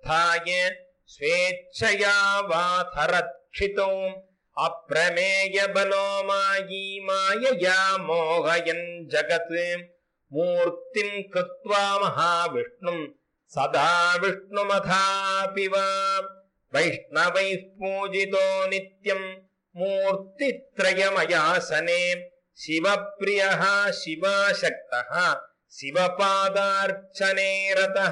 उत्थाय स्वेच्छया वाथरक्षितो अप्रमेयबलो मायी मायया मोहयन् जगत् मूर्तिम् कृत्वा महाविष्णुम् सदा विष्णुमथापि वा वैष्णवैः पूजितो नित्यम् मूर्तित्रयमयासने शिवप्रियः शिवाशक्तः शिवपादार्चने रतः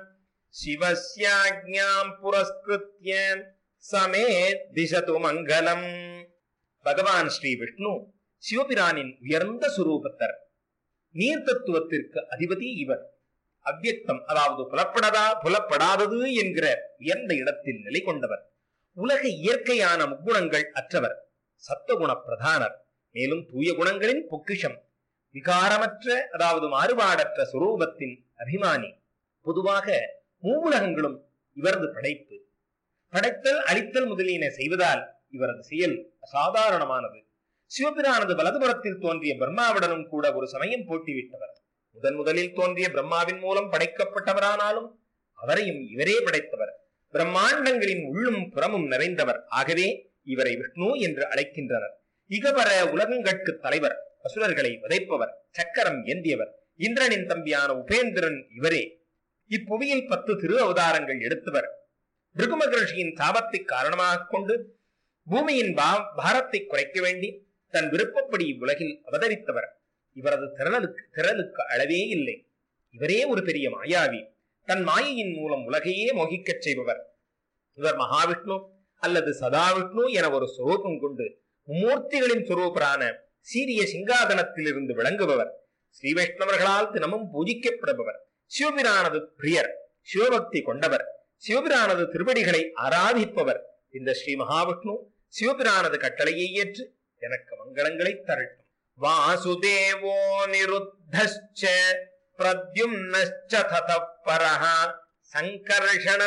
शिवस्याज्ञाम् पुरस्कृत्य சமே திசது மங்களம் பகவான் ஸ்ரீ விஷ்ணு சிவபிரானின் உயர்ந்த சுரூபத்தர் நீர் தத்துவத்திற்கு அதிபதி இவர் அவ்யக்தம் அதாவது புலப்படதா புலப்படாதது என்கிற உயர்ந்த இடத்தில் நிலை கொண்டவர் உலக இயற்கையான முக்குணங்கள் அற்றவர் சத்துவகுண பிரதானர் மேலும் தூய குணங்களின் பொக்கிஷம் விகாரமற்ற அதாவது மாறுபாடற்ற சுரூபத்தின் அபிமானி பொதுவாக மூவுலகங்களும் இவரது படைப்பு படைத்தல் அழித்தல் முதலியன செய்வதால் இவரது செயல் அசாதாரணமானது சிவபிரானது வலதுபுறத்தில் தோன்றிய பிரம்மாவுடனும் கூட ஒரு சமயம் போட்டிவிட்டவர் முதன் முதலில் தோன்றிய பிரம்மாவின் மூலம் படைக்கப்பட்டவரானாலும் அவரையும் இவரே படைத்தவர் பிரம்மாண்டங்களின் உள்ளும் புறமும் நிறைந்தவர் ஆகவே இவரை விஷ்ணு என்று அழைக்கின்றனர் இகவர உலகங்கட்கு தலைவர் அசுரர்களை வதைப்பவர் சக்கரம் ஏந்தியவர் இந்திரனின் தம்பியான உபேந்திரன் இவரே இப்புவியில் பத்து திரு அவதாரங்கள் எடுத்தவர் பிருகு மகர்ஷியின் தாபத்தை காரணமாக கொண்டு பூமியின் பா- பாரத்தை குறைக்க வேண்டி தன் விருப்பப்படி இவ்வுலகில் அவதரித்தவர் இவரது திரளுக்கு திரளுக்கு அளவே இல்லை இவரே ஒரு பெரிய மாயாவி தன் மாயையின் மூலம் உலகையே மோகிக்கச் செய்பவர் இவர் மகாவிஷ்ணு அல்லது சதாவிஷ்ணு என ஒரு சுரூபம் கொண்டு மும்மூர்த்திகளின் சுரூபரான சீரிய சிங்காதனத்திலிருந்து விளங்குபவர் ஸ்ரீ வைஷ்ணவர்களால் தினமும் பூஜிக்கப்படுபவர் சிவபிரானது பிரியர் சிவபக்தி கொண்டவர் சிவபிரானது திருவடிகளை ஆராதிப்பவர் இந்த ஸ்ரீ மகாவிஷ்ணு சிவபிரானது கட்டளையை ஏற்று எனக்கு மங்களங்களை தரட்டும் வாசுதேவோ நிருத்தश्च பிரத்யும்னश्च ततः परः சங்கர்ஷண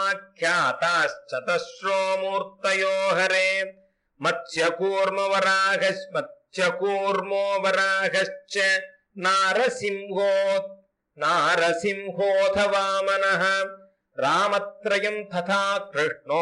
சமாக்கியாதாச்சதஸ்ரோ மூர்த்தயோ ஹரே மத்ஸ்யகூர்ம வராகஸ் மத்ஸ்யகூர்மோ வராகश्च நாரசிம்ஹோ நாரசிம்ஹோத வாமனः ராமத்ரயம் ததா கிருஷ்ணோ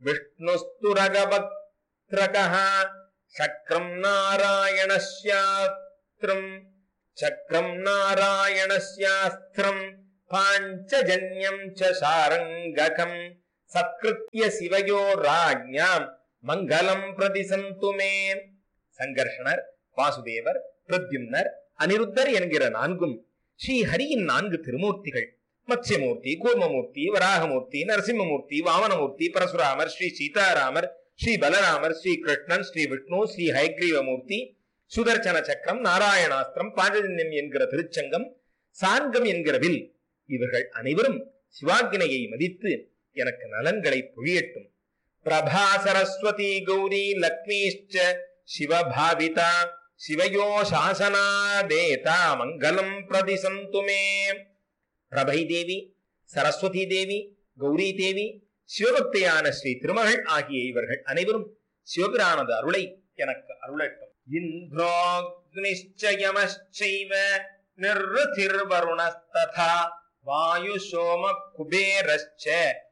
விஷ்ணுஸ்துரகபத்ரகः சக்கரம் நாராயணஸ்யாஸ்திரம் சக்கரம் நாராயணஸ்யாஸ்திரம் பாஞ்சஜன்யம் ச சாரங்ககம் சத்கிருத்ய சிவயோ ராஜ்ஞாம் மங்களம் பிரதிசந்து மே சங்கர்ஷணர் வாசுதேவர் பிரத்யும்னர் அனிருத்தர் என்கிற நான்கும் ஸ்ரீ ஹரியின் நான்கு திருமூர்த்திகள் மத்ஸ்யமூர்த்தி கூர்மமூர்த்தி வராகமூர்த்தி நரசிம்மமூர்த்தி வாமனமூர்த்தி பரசுராமர் ஸ்ரீ சீதாராமர் ஸ்ரீ பலராமர் ஸ்ரீ கிருஷ்ணன் ஸ்ரீ விஷ்ணு ஸ்ரீ ஹைக்ரீவமூர்த்தி சுதர்சன சக்கரம் நாராயணாஸ்திரம் பாஞ்சஜன்யம் என்கிற திருச்சங்கம் சாங்கம் என்கிற வில் இவர்கள் அனைவரும் சிவாக்கினையை மதித்து எனக்கு நலன்களை பொழியட்டும் பிரபா சரஸ்வதி கௌரி லக்ஷ்மிஷ்ச சிவபாவிதா சிவயோ சாசனாதேதா மங்களம் பிரதிசந்து மே பிரபை தேவி சரஸ்வதி தேவி கௌரி தேவி சிவபக்தியான ஸ்ரீ திருமகள் ஆகிய இவர்கள் அனைவரும் சிவபிரானது அருளை எனக்கு அருளட்டும் இந்திரோக்னிச்சயமச்சைவ நிர்ருதிர்வருணஸ்ததா வாயு சோம குபேரஸ்ச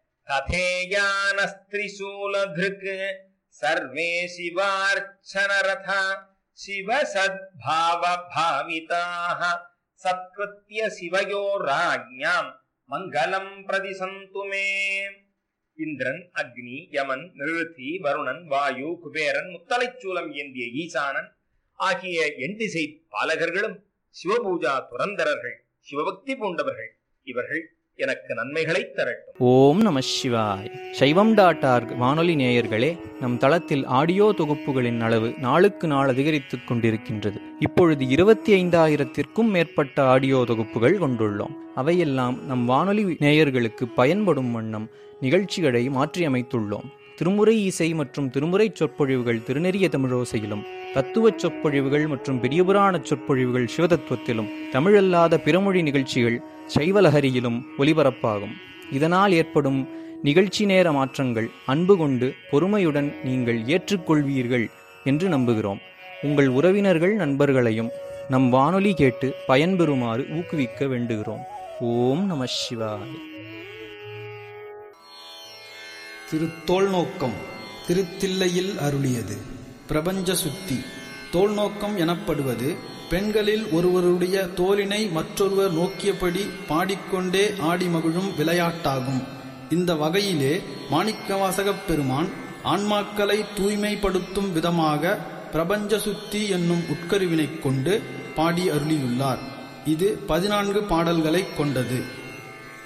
ததேயானஸ்திரிசூலதிருக் சர்வே சிவார்ச்சனரதா சிவ சத்பாவ பாவிதாக சத்கிருத்ய சிவயோ ராஜ்ஞாம் மங்களம் பிரதிசந்து மே இந்திரன் அக்னி யமன் நிருதி வருணன் வாயு குபேரன் முத்தலைச்சூலம் ஏந்திய ஈசானன் ஆகிய எண்டிசை பாலகர்களும் சிவபூஜா துரந்தரர்கள் சிவபக்தி பூண்டவர்கள் இவர்கள் எனக்கு நன்மைகளை தரட்டும் ஓம் நம சிவாய் சைவம் டாட் ஆர்க் வானொலி நேயர்களே நம் தளத்தில் ஆடியோ தொகுப்புகளின் அளவு நாளுக்கு நாள் அதிகரித்துக் கொண்டிருக்கின்றது இப்பொழுது இருபத்தி ஐந்தாயிரத்திற்கும் மேற்பட்ட ஆடியோ தொகுப்புகள் கொண்டுள்ளோம் அவையெல்லாம் நம் வானொலி நேயர்களுக்கு பயன்படும் வண்ணம் நிகழ்ச்சிகளை மாற்றியமைத்துள்ளோம் திருமுறை இசை மற்றும் திருமுறை சொற்பொழிவுகள் திருநெறிய தமிழோசையிலும் தத்துவச் சொற்பொழிவுகள் மற்றும் பெரியபுராண சொற்பொழிவுகள் சிவதத்துவத்திலும் தமிழல்லாத பிறமொழி நிகழ்ச்சிகள் சைவலஹரியிலும் ஒலிபரப்பாகும் இதனால் ஏற்படும் நிகழ்ச்சி நேர மாற்றங்கள் அன்பு கொண்டு பொறுமையுடன் நீங்கள் ஏற்றுக்கொள்வீர்கள் என்று நம்புகிறோம் உங்கள் உறவினர்கள் நண்பர்களையும் நம் வானொலி கேட்டு பயன்பெறுமாறு ஊக்குவிக்க வேண்டுகிறோம் ஓம் நம சிவாய் திரு தோல்நோக்கம் திருத்தில்லையில் அருளியது பிரபஞ்ச சுத்தி தோல்நோக்கம் எனப்படுவது பெண்களில் ஒருவருடைய தோலினை மற்றொருவர் நோக்கியபடி பாடிக்கொண்டே ஆடி மகிழும் விளையாட்டாகும் இந்த வகையிலே மாணிக்கவாசகப் பெருமான் ஆன்மாக்களை தூய்மைப்படுத்தும் விதமாக பிரபஞ்ச சுத்தி என்னும் உட்கருவினைக் கொண்டு பாடி அருளியுள்ளார் இது பதினான்கு பாடல்களைக் கொண்டது